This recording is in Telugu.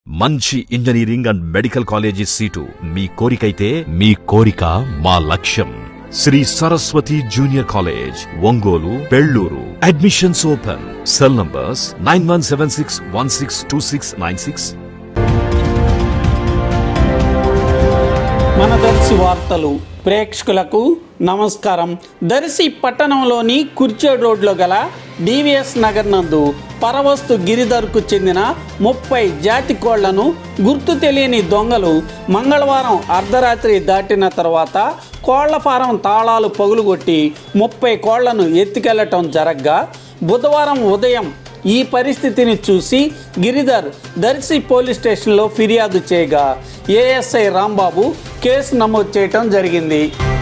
మంచి engineering and medical college seat మీ కోరికైతే మీ కోరిక మా లక్ష్యం Sri Saraswati junior college Ongole Pelluru admissions open cell numbers nine one seven six one six two six nine six మన దర్శి వార్తలు ప్రేక్షకులకు నమస్కారం దర్శి పట్టణంలోని కుర్చేడ్ రోడ్లో గల డివిఎస్ నగర్ నందు పరవస్తు గిరిధర్కు చెందిన ముప్పై జాతి కోళ్లను గుర్తు తెలియని దొంగలు మంగళవారం అర్ధరాత్రి దాటిన తర్వాత కోళ్ల ఫారం తాళాలు పగులుగొట్టి ముప్పై కోళ్లను ఎత్తుకెళ్లటం జరగ్గా బుధవారం ఉదయం ఈ పరిస్థితిని చూసి గిరిధర్ దర్శి పోలీస్ స్టేషన్లో ఫిర్యాదు చేయగా ఏఎస్ఐ రాంబాబు కేసు నమోదు చేయటం జరిగింది